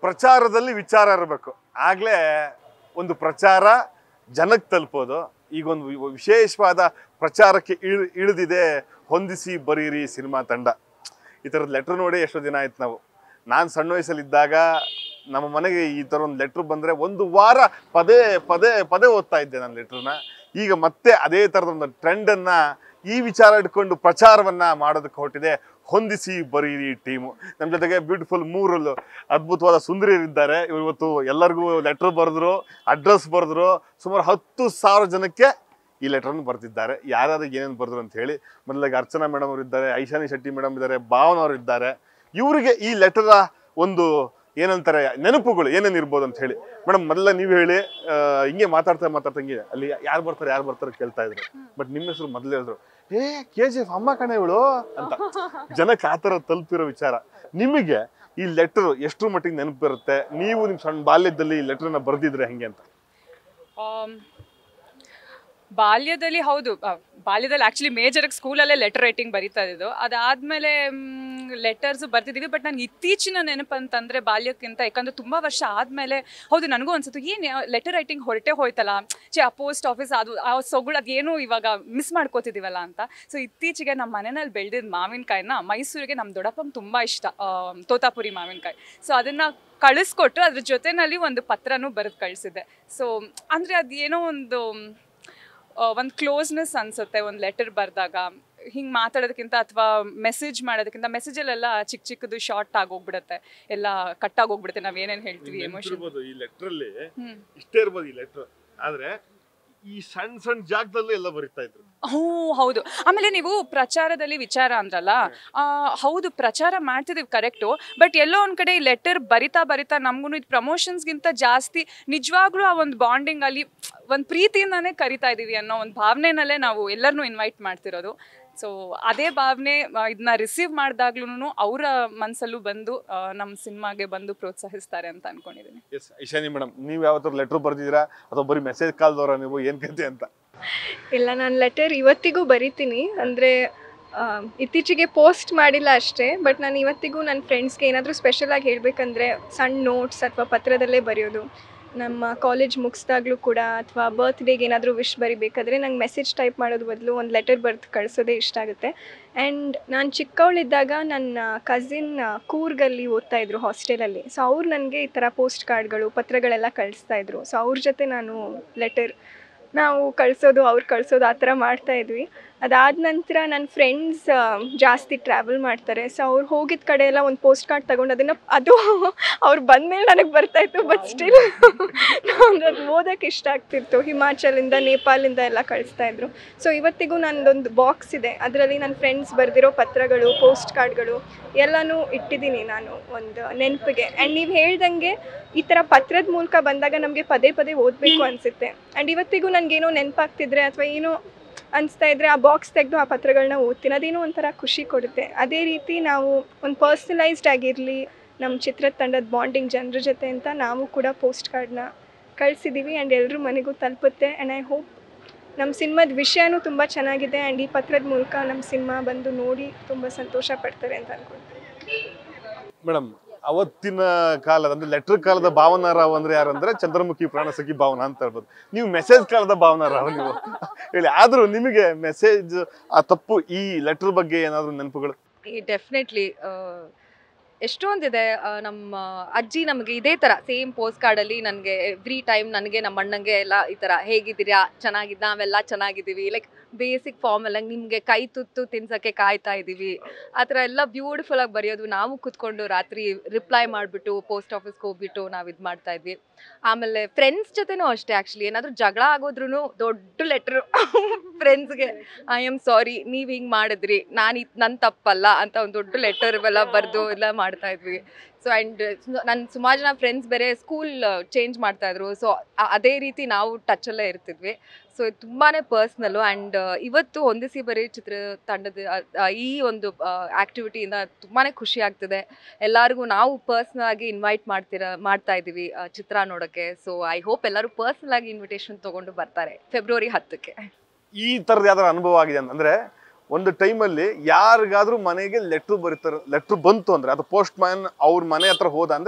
ಪ್ರಚಾರದಲ್ಲಿ ವಿಚಾರ ಇರಬೇಕು ಆಗ್ಲೇ ಒಂದು ಪ್ರಚಾರ ಜನಕ್ಕೆ ತಲುಪೋದು ಈಗ ಒಂದು ವಿ- ವಿಶೇಷವಾದ ಪ್ರಚಾರಕ್ಕೆ ಇಳ್ ಇಳಿದಿದೆ ಹೊಂದಿಸಿ ಬರೀರಿ ಸಿನಿಮಾ ತಂಡ ಈ ಥರದ ಲೆಟ್ರ್ ನೋಡಿ ಎಷ್ಟೋ ದಿನ ಆಯ್ತು ನಾವು ನಾನು ಸಣ್ಣ ವಯಸ್ಸಲ್ಲಿದ್ದಾಗ ನಮ್ಮ ಮನೆಗೆ ಈ ಥರ ಒಂದು ಲೆಟ್ರ್ ಬಂದರೆ ಒಂದು ವಾರ ಪದೇ ಪದೇ ಪದೇ ಓದ್ತಾ ಇದ್ದೆ ನಾನು ಲೆಟ್ರನ್ನ ಈಗ ಮತ್ತೆ ಅದೇ ಥರದ ಒಂದು ಟ್ರೆಂಡನ್ನು ಈ ವಿಚಾರ ಇಟ್ಕೊಂಡು ಪ್ರಚಾರವನ್ನ ಮಾಡೋದಕ್ಕೆ ಹೊರಟಿದೆ ಹೊಂದಿಸಿ ಬರೀರಿ ಟೀಮು ನಮ್ಮ ಜೊತೆಗೆ ಬ್ಯೂಟಿಫುಲ್ ಮೂರಲ್ಲು ಅದ್ಭುತವಾದ ಸುಂದರಿಯರಿದ್ದಾರೆ ಇವರು ಇವತ್ತು ಎಲ್ಲರಿಗೂ ಲೆಟ್ರ್ ಬರೆದ್ರು ಅಡ್ರೆಸ್ ಬರೆದ್ರು ಸುಮಾರು ಹತ್ತು ಸಾವಿರ ಜನಕ್ಕೆ ಈ ಲೆಟರ್ನ ಬರೆದಿದ್ದಾರೆ ಯಾರ್ಯಾರು ಏನೇನು ಬರೆದ್ರು ಅಂತ ಹೇಳಿ ಮೊದಲಾಗಿ ಅರ್ಚನಾ ಮೇಡಮ್ ಅವರು ಇದ್ದಾರೆ ಐಶಾನಿ ಶೆಟ್ಟಿ ಮೇಡಮ್ ಇದ್ದಾರೆ ಭಾವನ್ ಅವರು ಇದ್ದಾರೆ ಇವರಿಗೆ ಈ ಲೆಟರ ಒಂದು ಏನಂತಾರೆ ನೆನಪುಗಳು ಏನೇನು ಇರ್ಬೋದು ಅಂತ ಹೇಳಿ ಮೇಡಮ್ ಮೊದಲ ನೀವು ಹೇಳಿ ಆ, ಹಿಂಗೆ ಮಾತಾಡ್ತಾ ಮಾತಾಡ್ತಾ ಹಿಂಗೆ ಅಲ್ಲಿ ಯಾರು ಬರ್ತಾರೆ ಯಾರು ಬರ್ತಾರೆ ಕೇಳ್ತಾ ಇದ್ರು ಬಟ್ ನಿಮ್ಮ ಹೆಸರು ಮೊದಲೇ ಹೇಳಿದ್ರು ಏ ಕೆ ಜಿ ಎಫ್ ಅಮ್ಮ ಕಣೆ ಇವಳು ಅಂತ ಜನಕ್ಕೆ ಆ ಥರ ತಲುಪಿರೋ ವಿಚಾರ ನಿಮಗೆ ಈ ಲೆಟರ್ ಎಷ್ಟರ ಮಟ್ಟಿಗೆ ನೆನಪು ಬರುತ್ತೆ ನೀವು ನಿಮ್ಮ ಸಣ್ಣ ಬಾಲ್ಯದಲ್ಲಿ ಈ ಲೆಟರ್ನ ಬರೆದಿದ್ರೆ ಹೆಂಗೆ ಅಂತ ಆಮ್, ಬಾಲ್ಯದಲ್ಲಿ ಹೌದು ಆ, ಬಾಲ್ಯದಲ್ಲಿ ಆ್ಯಕ್ಚುಲಿ ಮೇಜರಾಗಿ ಸ್ಕೂಲಲ್ಲೇ ಲೆಟರ್ ರೈಟಿಂಗ್ ಬರೀತಾ ಇದ್ದು ಅದಾದಮೇಲೆ ಲೆಟರ್ಸ್ ಬರ್ತಿದ್ದೀವಿ ಬಟ್ ನನಗೆ ಇತ್ತೀಚಿನ ನೆನಪು ಅಂತಂದರೆ ಬಾಲ್ಯಕ್ಕಿಂತ ಯಾಕಂದರೆ ತುಂಬ ವರ್ಷ ಆದಮೇಲೆ ಹೌದು ನನಗೂ ಅನ್ಸುತ್ತೆ ಏನು ಲೆಟರ್ ರೈಟಿಂಗ್ ಹೊರಟೆ ಹೋಯ್ತಲ್ಲ ಚೆ ಆ ಪೋಸ್ಟ್ ಆಫೀಸ್ ಅದು ಆ ಸೊಗುಳು ಅದೇನು ಇವಾಗ ಮಿಸ್ ಮಾಡ್ಕೋತಿದ್ದೀವಲ್ಲ ಅಂತ ಸೊ ಇತ್ತೀಚೆಗೆ ನಮ್ಮ ಮನೆಯಲ್ಲಿ ಬೆಳೆದಿದ್ದ ಮಾವಿನಕಾಯಿನ ಮೈಸೂರಿಗೆ ನಮ್ಮ ದೊಡ್ಡಪ್ಪಂಗೆ ತುಂಬ ಇಷ್ಟ ಆ, ತೋತಾಪುರಿ ಮಾವಿನಕಾಯಿ ಸೊ ಅದನ್ನು ಕಳಿಸ್ಕೊಟ್ಟು ಅದ್ರ ಜೊತೆನಲ್ಲಿ ಒಂದು ಪತ್ರನೂ ಬರೆದು ಕಳಿಸಿದ್ದೆ ಸೊ ಅಂದರೆ ಅದು ಏನೋ ಒಂದು ಒಂದು ಕ್ಲೋಸ್ನೆಸ್ ಅನ್ಸುತ್ತೆ ಒಂದು ಲೆಟರ್ ಬರೆದಾಗ ಹಿಂಗೆ ಮಾತಾಡೋದಕ್ಕಿಂತ ಅಥವಾ ಮೆಸೇಜ್ ಮಾಡೋದಕ್ಕಿಂತ ಮೆಸೇಜಲ್ಲೆಲ್ಲ ಚಿಕ್ಕ ಚಿಕ್ಕದು ಶಾರ್ಟ್ ಆಗೋಗ್ಬಿಡುತ್ತೆ ಎಲ್ಲ ಕಟ್ ಆಗೋಗ್ಬಿಡುತ್ತೆ ನಾವು ಏನೇನು ಹೇಳ್ತೀವಿ ಎಮೋಷನ್ ನೆನ್ಪಿರ್ಬೋದು ಈ ಲೆಟ್ರಲ್ಲಿ ಹ್ಮ್ ಇಷ್ಟೇ ಇರ್ಬೋದು ಈ ಲೆಟರ್ ಆದ್ರೆ ಈ ಸಣ್ಣ ಸಣ್ಣ ಜಾಗದಲ್ಲೂ ಎಲ್ಲ ಬರಿತಾ ಇದ್ರು ಹ್ಞೂ ಹೌದು ಆಮೇಲೆ ನೀವು ಪ್ರಚಾರದಲ್ಲಿ ವಿಚಾರ ಅಂದ್ರಲ್ಲ ಆ, ಹೌದು ಪ್ರಚಾರ ಮಾಡ್ತಿದ್ದೀವಿ ಕರೆಕ್ಟು ಬಟ್ ಎಲ್ಲೋ ಒಂದು ಕಡೆ ಈ ಲೆಟರ್ ಬರಿತಾ ಬರಿತಾ ನಮಗೂ ಇದು ಪ್ರಮೋಷನ್ಸ್ಗಿಂತ ಜಾಸ್ತಿ ನಿಜವಾಗ್ಲೂ ಆ ಒಂದು ಬಾಂಡಿಂಗ್ ಅಲ್ಲಿ ಒಂದು ಪ್ರೀತಿಯಿಂದಾನೇ ಕರಿತಾ ಇದ್ದೀವಿ ಅನ್ನೋ ಒಂದು ಭಾವನೆನಲ್ಲೇ ನಾವು ಎಲ್ಲರನ್ನೂ ಇನ್ವೈಟ್ ಮಾಡ್ತಿರೋದು ಸೊ ಅದೇ ಭಾವನೆ ಇದನ್ನ ರಿಸೀವ್ ಮಾಡಿದಾಗ್ಲೂ ಅವರ ಮನಸ್ಸಲ್ಲೂ ಬಂದು ನಮ್ಮ ಸಿನಿಮಾಗೆ ಬಂದು ಪ್ರೋತ್ಸಾಹಿಸ್ತಾರೆ ಅಂತ ಅನ್ಕೊಂಡಿದ್ದೀನಿ ಎಸ್ ಐಶಾನಿ ಮೇಡಮ್ ನೀವು ಯಾವತ್ತಾರು ಲೆಟರ್ ಬರ್ದಿದ್ದೀರಾ ಅಥವಾ ಬರೀ ಮೆಸೇಜ್ ಕಾಲ್ದವ್ರ ನೀವು ಏನ್ ಕತೆ ಅಂತ ಇಲ್ಲ ನಾನು ಲೆಟರ್ ಇವತ್ತಿಗೂ ಬರಿತೀನಿ ಅಂದರೆ ಇತ್ತೀಚೆಗೆ ಪೋಸ್ಟ್ ಮಾಡಿಲ್ಲ ಅಷ್ಟೇ ಬಟ್ ನಾನು ಇವತ್ತಿಗೂ ನನ್ನ ಫ್ರೆಂಡ್ಸ್ಗೆ ಏನಾದರೂ ಸ್ಪೆಷಲಾಗಿ ಹೇಳಬೇಕಂದ್ರೆ ಸಣ್ಣ ನೋಟ್ಸ್ ಅಥವಾ ಪತ್ರದಲ್ಲೇ ಬರೆಯೋದು ನಮ್ಮ ಕಾಲೇಜ್ ಮುಗಿಸ್ದಾಗ್ಲೂ ಕೂಡ ಅಥವಾ ಬರ್ತ್ಡೇಗೆ ಏನಾದರೂ ವಿಶ್ ಬರಿಬೇಕಾದ್ರೆ ನಂಗೆ ಮೆಸೇಜ್ ಟೈಪ್ ಮಾಡೋದು ಬದಲು ಒಂದು ಲೆಟರ್ ಬರೆದು ಕಳಿಸೋದೇ ಇಷ್ಟ ಆಗುತ್ತೆ ಆ್ಯಂಡ್ ನಾನು ಚಿಕ್ಕವಳಿದ್ದಾಗ ನನ್ನ ಕಸಿನ್ ಕೂರ್ಗಲ್ಲಿ ಓದ್ತಾ ಇದ್ರು ಹಾಸ್ಟೆಲಲ್ಲಿ ಸೊ ಅವ್ರು ನನಗೆ ಈ ಥರ ಪೋಸ್ಟ್ ಕಾರ್ಡ್ಗಳು ಪತ್ರಗಳೆಲ್ಲ ಕಳಿಸ್ತಾ ಇದ್ರು ಸೊ ಅವ್ರ ಜೊತೆ ನಾನು ಲೆಟರ್ ನಾವು ಕಳಿಸೋದು ಅವ್ರು ಕಳಿಸೋದು ಆ ಥರ ಮಾಡ್ತಾ ಇದ್ವಿ ಅದಾದ ನಂತರ ನನ್ನ ಫ್ರೆಂಡ್ಸ್ ಜಾಸ್ತಿ ಟ್ರಾವೆಲ್ ಮಾಡ್ತಾರೆ ಸೊ ಅವ್ರು ಹೋಗಿದ ಕಡೆ ಎಲ್ಲ ಒಂದು ಪೋಸ್ಟ್ ಕಾರ್ಡ್ ತಗೊಂಡು ಅದನ್ನು ಅದು ಅವ್ರು ಬಂದಮೇಲೆ ನನಗೆ ಬರ್ತಾಯಿತ್ತು ಬಟ್ ಸ್ಟಿಲ್ ನಮ್ಗೆ ಅದು ಓದೋಕ್ಕೆ ಇಷ್ಟ ಆಗ್ತಿತ್ತು ಹಿಮಾಚಲಿಂದ ನೇಪಾಳಿಂದ ಎಲ್ಲ ಕಳಿಸ್ತಾ ಇದ್ರು ಸೊ ಇವತ್ತಿಗೂ ನನ್ನದೊಂದು ಬಾಕ್ಸ್ ಇದೆ ಅದರಲ್ಲಿ ನನ್ನ ಫ್ರೆಂಡ್ಸ್ ಬರೆದಿರೋ ಪತ್ರಗಳು ಪೋಸ್ಟ್ ಕಾರ್ಡ್ಗಳು ಎಲ್ಲನೂ ಇಟ್ಟಿದ್ದೀನಿ ನಾನು ಒಂದು ನೆನಪಿಗೆ ಆ್ಯಂಡ್ ನೀವು ಹೇಳ್ದಂಗೆ ಈ ಥರ ಪತ್ರದ ಮೂಲಕ ಬಂದಾಗ ನಮಗೆ ಪದೇ ಪದೇ ಓದಬೇಕು ಅನಿಸುತ್ತೆ ಆ್ಯಂಡ್ ಇವತ್ತಿಗೂ ನನಗೇನೋ ನೆನಪಾಗ್ತಿದ್ರೆ ಅಥವಾ ಏನೋ ಅನಿಸ್ತಾ ಇದ್ರೆ ಆ ಬಾಕ್ಸ್ ತೆಗೆದು ಆ ಪತ್ರಗಳನ್ನ ಓದ್ತೀನಿ ಅದೇನೋ ಒಂಥರ ಖುಷಿ ಕೊಡುತ್ತೆ ಅದೇ ರೀತಿ ನಾವು ಒಂದು ಪರ್ಸನಲೈಸ್ಡ್ ಆಗಿರಲಿ ನಮ್ಮ ಚಿತ್ರದ ತಂಡದ ಬಾಂಡಿಂಗ್ ಜನರ ಜೊತೆ ಅಂತ ನಾವು ಕೂಡ ಪೋಸ್ಟ್ ಕಾರ್ಡ್ನ ಕಳಿಸಿದ್ದೀವಿ ಆ್ಯಂಡ್ ಎಲ್ಲರೂ ಮನೆಗೂ ತಲುಪುತ್ತೆ ಆ್ಯಂಡ್ ಐ ಹೋಪ್ ನಮ್ಮ ಸಿನಿಮಾದ ವಿಷಯನೂ ತುಂಬ ಚೆನ್ನಾಗಿದೆ ಆ್ಯಂಡ್ ಈ ಪತ್ರದ ಮೂಲಕ ನಮ್ಮ ಸಿನಿಮಾ ಬಂದು ನೋಡಿ ತುಂಬ ಸಂತೋಷ ಪಡ್ತಾರೆ ಅಂತ ಅನ್ಕೊಳ್ತೀನಿ ಮೇಡಮ್ ಅವತ್ತಿನ ಕಾಲದ ಅಂದ್ರೆ ಲೆಟರ್ ಕಾಲದ ಭಾವನಾ ರಾವ್ ಅಂದ್ರೆ ಯಾರಂದ್ರೆ ಚಂದ್ರಮುಖಿ ಪ್ರಾಣಸಖಿ ಭಾವನಾ ಅಂತ ಹೇಳ್ಬೋದು ನೀವು ಮೆಸೇಜ್ ಕಾಲದ ಭಾವನಾ ರಾವ್ ನೀವು ಹೇಳಿ ಆದ್ರೂ ನಿಮಗೆ ಮೆಸೇಜ್ ಆ ತಪ್ಪು ಈ ಲೆಟರ್ ಬಗ್ಗೆ ಏನಾದ್ರು ನೆನಪುಗಳು ಡೆಫಿನೆಟ್ಲಿ ಎಷ್ಟೊಂದಿದೆ ಆ, ನಮ್ಮ ಅಜ್ಜಿ ನಮಗೆ ಇದೇ ಥರ ಸೇಮ್ ಪೋಸ್ಟ್ ಕಾರ್ಡಲ್ಲಿ ನನಗೆ ಎವ್ರಿ ಟೈಮ್ ನನಗೆ ನಮ್ಮ ಅಣ್ಣಂಗೆ ಎಲ್ಲ ಈ ಥರ ಹೇಗಿದ್ದೀರಾ ಚೆನ್ನಾಗಿದ್ದ ನಾವೆಲ್ಲ ಚೆನ್ನಾಗಿದ್ದೀವಿ ಲೈಕ್ ಬೇಸಿಕ್ ಫಾರ್ಮಲ್ಲ ನಿಮಗೆ ಕೈ ತುತ್ತು ತಿನ್ಸೋಕ್ಕೆ ಕಾಯ್ತಾ ಇದ್ದೀವಿ ಆ ಥರ ಎಲ್ಲ ಬ್ಯೂಟಿಫುಲ್ ಆಗಿ ಬರೆಯೋದು ನಾವು ಕುತ್ಕೊಂಡು ರಾತ್ರಿ ರಿಪ್ಲೈ ಮಾಡಿಬಿಟ್ಟು ಪೋಸ್ಟ್ ಆಫೀಸ್ಗೆ ಹೋಗ್ಬಿಟ್ಟು ನಾವು ಇದು ಮಾಡ್ತಾ ಇದ್ವಿ ಆಮೇಲೆ ಫ್ರೆಂಡ್ಸ್ ಜೊತೆನೂ ಅಷ್ಟೇ ಆ್ಯಕ್ಚುಲಿ ಏನಾದರೂ ಜಗಳ ಆಗೋದ್ರೂ ದೊಡ್ಡ ಲೆಟ್ರು ಫ್ರೆಂಡ್ಸ್ಗೆ ಐ ಆಮ್ ಸಾರಿ ನೀವು ಹಿಂಗೆ ಮಾಡಿದ್ರಿ ನಾನು ಇದು ನನ್ನ ತಪ್ಪಲ್ಲ ಅಂತ ಒಂದು ದೊಡ್ಡ ಲೆಟರ್ ಎಲ್ಲ ಬರೆದು ಎಲ್ಲ ಮಾಡ್ತಾ ಇದ್ವಿ ಸೊ ಆ್ಯಂಡ್ ನನ್ನ ಸುಮಾರು ಜನ ಫ್ರೆಂಡ್ಸ್ ಬೇರೆ ಸ್ಕೂಲ್ ಚೇಂಜ್ ಮಾಡ್ತಾ ಇದ್ರು ಸೊ ಅದೇ ರೀತಿ ನಾವು ಟಚಲ್ಲೇ ಇರ್ತಿದ್ವಿ ಸೊ ತುಂಬಾ ಪರ್ಸ್ನಲ್ಲು ಆ್ಯಂಡ್ ಇವತ್ತು ಹೊಂದಿಸಿ ಬರೀ ಚಿತ್ರ ತಂಡದ ಆ, ಆ, ಈ ಒಂದು ಆ್ಯಕ್ಟಿವಿಟಿಯಿಂದ ತುಂಬಾ ಖುಷಿ ಆಗ್ತಿದೆ ಎಲ್ಲರಿಗೂ ನಾವು ಪರ್ಸ್ನಲ್ ಆಗಿ ಇನ್ವೈಟ್ ಮಾಡ್ತೀರಾ ಮಾಡ್ತಾ ಇದ್ದೀವಿ ಆ, ಚಿತ್ರ ನೋಡೋಕ್ಕೆ ಸೊ ಐ ಹೋಪ್ ಎಲ್ಲರೂ ಪರ್ಸ್ನಲ್ ಆಗಿ ಇನ್ವಿಟೇಷನ್ ತೊಗೊಂಡು ಬರ್ತಾರೆ ಫೆಬ್ರವರಿ ಹತ್ತಕ್ಕೆ ಈ ತರದ ಯಾವ್ದಾರ ಅನುಭವ ಆಗಿದೆ ಅಂದ್ರೆ ಒಂದು ಟೈಮಲ್ಲಿ ಯಾರಿಗಾದ್ರೂ ಮನೆಗೆ ಲೆಟ್ರ್ ಬರೀತಾರೆ ಲೆಟ್ರ್ ಬಂತು ಅಂದ್ರೆ ಅದು ಪೋಸ್ಟ್ ಮ್ಯಾನ್ ಅವ್ರ ಮನೆ ಹತ್ರ ಹೋದ ಅಂದ್ರೆ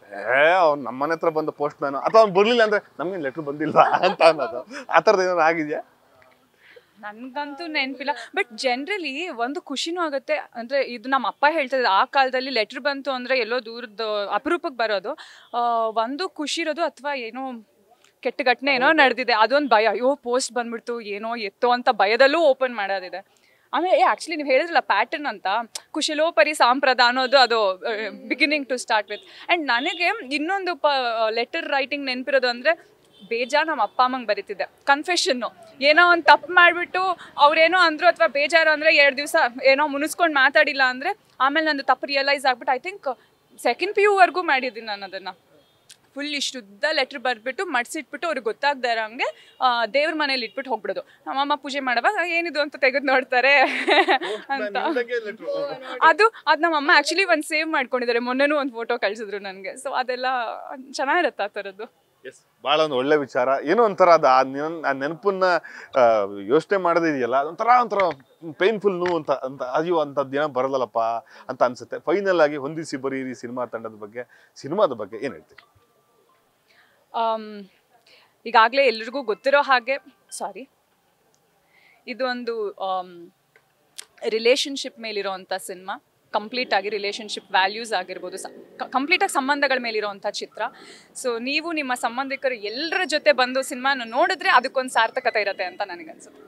ಏ ಅವ್ನು ನಮ್ಮ ಮನೆ ಹತ್ರ ಬಂದ ಪೋಸ್ಟ್ ಮ್ಯಾನ್ ಅಥವಾ ಅವ್ನು ಬರ್ಲಿಲ್ಲ ಅಂದ್ರೆ ನಮ್ಗೆ ಲೆಟರ್ ಬಂದಿಲ್ವಾ ಅಂತ ಅನ್ನೋದು ಆ ಥರದ್ದು ಏನಾದ್ರು ಆಗಿದೆಯಾ ನನ್ಗಂತೂ ನೆನಪಿಲ್ಲ ಬಟ್ ಜನರಲಿ ಒಂದು ಖುಷಿನೂ ಆಗುತ್ತೆ ಅಂದ್ರೆ ಇದು ನಮ್ಮ ಅಪ್ಪ ಹೇಳ್ತಾ ಇದ್ರು, ಆ ಕಾಲದಲ್ಲಿ ಲೆಟ್ರ್ ಬಂತು ಅಂದ್ರೆ ಎಲ್ಲೋ ದೂರದ ಅಪರೂಪಕ್ಕೆ ಬರೋದು ಆ, ಒಂದು ಖುಷಿ ಇರೋದು ಅಥವಾ ಏನೋ ಕೆಟ್ಟ ಘಟನೆ ಏನೋ ನಡೆದಿದೆ ಅದೊಂದು ಭಯ ಅಯ್ಯೋ ಪೋಸ್ಟ್ ಬಂದ್ಬಿಡ್ತು ಏನೋ ಎತ್ತೋ ಅಂತ ಭಯದಲ್ಲೂ ಓಪನ್ ಮಾಡೋದಿದೆ ಆಮೇಲೆ ಏ ಆ್ಯಕ್ಚುಲಿ ನೀವು ಹೇಳಿದ್ರಲ್ಲ ಪ್ಯಾಟರ್ನ್ ಅಂತ ಕುಶಲೋ ಪರಿ ಸಾಂಪ್ರದ ಅನ್ನೋದು ಅದು beginning to start with and ನನಗೆ ಇನ್ನೊಂದು ಪ ಲೆಟರ್ ರೈಟಿಂಗ್ ನೆನಪಿರೋದು ಅಂದರೆ ಬೇಜಾರು ನಮ್ಮ ಅಪ್ಪ ಅಮ್ಮಂಗೆ ಬರೀತಿದ್ದೆ ಕನ್ಫೆಷನ್ನು ಏನೋ ಒಂದು ತಪ್ಪು ಮಾಡಿಬಿಟ್ಟು ಅವ್ರೇನೋ ಅಂದರು ಅಥವಾ ಬೇಜಾರು ಅಂದರೆ ಎರಡು ದಿವಸ ಏನೋ ಮುನಿಸ್ಕೊಂಡು ಮಾತಾಡಿಲ್ಲ ಅಂದರೆ ಆಮೇಲೆ ನಂದು ತಪ್ಪು ರಿಯಲೈಸ್ ಆಗ್ಬಿಟ್ಟು ಐ ಥಿಂಕ್ ಸೆಕೆಂಡ್ ಪಿ ಯುವರೆಗೂ ಮಾಡಿದ್ದೀನಿ ನಾನು ಅದನ್ನು ಫುಲ್ ಇಷ್ಟುದ್ದ ಲೆಟ್ರ್ ಬರೆದ್ಬಿಟ್ಟು ಮಡ್ಸಿಟ್ಬಿಟ್ಟು ಅವ್ರಿಗೆ ಗೊತ್ತಾಗ್ದೇ ಇರೋಂಗೆ ದೇವ್ರ ಮನೇಲಿ ಇಟ್ಬಿಟ್ಟು ಹೋಗ್ಬಿಡೋದು ನಮ್ಮಮ್ಮ ಪೂಜೆ ಮಾಡುವಾಗ ಏನಿದು ಅಂತ ತೆಗೆದು ನೋಡ್ತಾರೆ ಅಂತ ಅದು ಅದು ನಮ್ಮಮ್ಮ ಆ್ಯಕ್ಚುಲಿ ಒಂದು ಸೇವ್ ಮಾಡ್ಕೊಂಡಿದ್ದಾರೆ ಮೊನ್ನೆನೂ ಒಂದು ಫೋಟೋ ಕಳಿಸಿದ್ರು ನನಗೆ ಸೊ ಅದೆಲ್ಲ ಚೆನ್ನಾಗಿರುತ್ತೆ ಆ ಥರದ್ದು ಎಸ್ ಭಾಳ ಒಂದು ಒಳ್ಳೆ ವಿಚಾರ ಏನೋ ಒಂಥರ ಅದು ಆ ನೆನ್ ಆ ನೆನಪನ್ನ ಯೋಚನೆ ಮಾಡೋದಿದೆಯಲ್ಲ ಅದೊಂಥರ ಒಂಥರ ಪೇನ್ಫುಲ್ ನೋವು ಅಂತ ಅಂತ ಅಯ್ಯೋ ಅಂಥದ್ದು ದಿನ ಬರಲ್ಲಪ್ಪ ಅಂತ ಅನ್ಸುತ್ತೆ ಫೈನಲ್ ಆಗಿ ಹೊಂದಿಸಿ ಬರೀರಿ ಸಿನಿಮಾ ತಂಡದ ಬಗ್ಗೆ ಸಿನಿಮಾದ ಬಗ್ಗೆ ಏನು ಹೇಳ್ತೀರಿ ಈಗಾಗಲೇ ಎಲ್ರಿಗೂ ಗೊತ್ತಿರೋ ಹಾಗೆ ಸಾರಿ ಇದು ಒಂದು ರಿಲೇಷನ್ಶಿಪ್ ಮೇಲಿರೋವಂಥ ಸಿನಿಮಾ ಕಂಪ್ಲೀಟ್ ಆಗಿ ರಿಲೇಷನ್ಶಿಪ್ ವ್ಯಾಲ್ಯೂಸ್ ಆಗಿರ್ಬೋದು ಕಂಪ್ಲೀಟಾಗಿ ಸಂಬಂಧಗಳ ಮೇಲಿರೋವಂಥ ಚಿತ್ರ ಸೊ ನೀವು ನಿಮ್ಮ ಸಂಬಂಧಿಕರು ಎಲ್ಲರ ಜೊತೆ ಬಂದು ಸಿನಿಮಾನ ನೋಡಿದ್ರೆ ಅದಕ್ಕೊಂದು ಸಾರ್ಥಕತೆ ಇರುತ್ತೆ ಅಂತ ನನಗನ್ಸುತ್ತೆ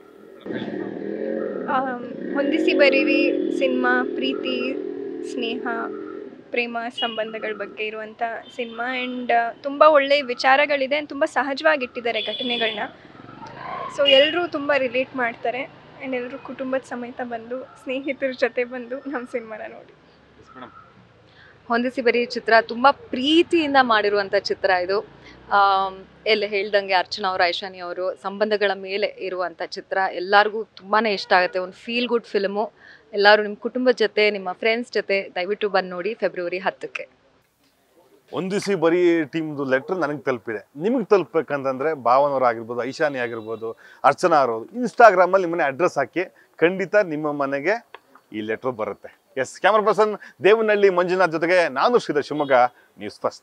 ಆಮ್, ಹೊಂದಿಸಿ ಬರೀರಿ ಸಿನಿಮಾ ಪ್ರೀತಿ ಸ್ನೇಹ ಪ್ರೇಮ ಸಂಬಂಧಗಳ ಬಗ್ಗೆ ಇರುವಂಥ ಸಿನಿಮಾ ಆ್ಯಂಡ್ ತುಂಬ ಒಳ್ಳೆ ವಿಚಾರಗಳಿದೆ ಆ್ಯಂಡ್ ತುಂಬ ಸಹಜವಾಗಿ ಇಟ್ಟಿದ್ದಾರೆ ಘಟನೆಗಳನ್ನ ಸೊ ಎಲ್ಲರೂ ತುಂಬ ರಿಲೇಟ್ ಮಾಡ್ತಾರೆ ಆ್ಯಂಡ್ ಎಲ್ಲರೂ ಕುಟುಂಬದ ಸಮೇತ ಬಂದು ಸ್ನೇಹಿತರ ಜೊತೆ ಬಂದು ನಮ್ಮ ಸಿನಿಮಾನ ನೋಡಿ ಹೊಂದಿಸಿ ಬರೀ ಚಿತ್ರ ತುಂಬ ಪ್ರೀತಿಯಿಂದ ಮಾಡಿರುವಂಥ ಚಿತ್ರ ಇದು ಆಮ್, ಎಲ್ಲ ಹೇಳ್ದಂಗೆ ಅರ್ಚನಾ ಅವರು ಐಶಾನಿ ಅವರು ಸಂಬಂಧಗಳ ಮೇಲೆ ಇರುವಂಥ ಚಿತ್ರ ಎಲ್ಲರಿಗೂ ತುಂಬಾ ಇಷ್ಟ ಆಗುತ್ತೆ ಒಂದು ಫೀಲ್ ಗುಡ್ ಫಿಲ್ಮು ಎಲ್ಲರೂ ನಿಮ್ಮ ಕುಟುಂಬದ ಜೊತೆ ನಿಮ್ಮ ಫ್ರೆಂಡ್ಸ್ ಜೊತೆ ದಯವಿಟ್ಟು ಬಂದು ನೋಡಿ ಫೆಬ್ರವರಿ ಹತ್ತಕ್ಕೆ ಒಂದಿಸಿ ಬರೀ ಟೀಮ್ದು ಲೆಟ್ರ್ ನನಗೆ ತಲುಪಿದೆ ನಿಮಗೆ ತಲುಪಬೇಕಂತಂದ್ರೆ ಭಾವನವ್ರು ಆಗಿರ್ಬೋದು ಐಶಾನಿ ಆಗಿರ್ಬೋದು ಅರ್ಚನಾ ಅವರು ಇನ್ಸ್ಟಾಗ್ರಾಮಲ್ಲಿ ನಿಮ್ಮನೆ ಅಡ್ರೆಸ್ ಹಾಕಿ ಖಂಡಿತ ನಿಮ್ಮ ಮನೆಗೆ ಈ ಲೆಟ್ರ್ ಬರುತ್ತೆ yes camera person Devanahalli Manjunath ಜೊತೆಗೆ ನಾನು ಶ್ರೀಧರ್ ಶಿವಮೊಗ್ಗ ನ್ಯೂಸ್ ಫಸ್ಟ್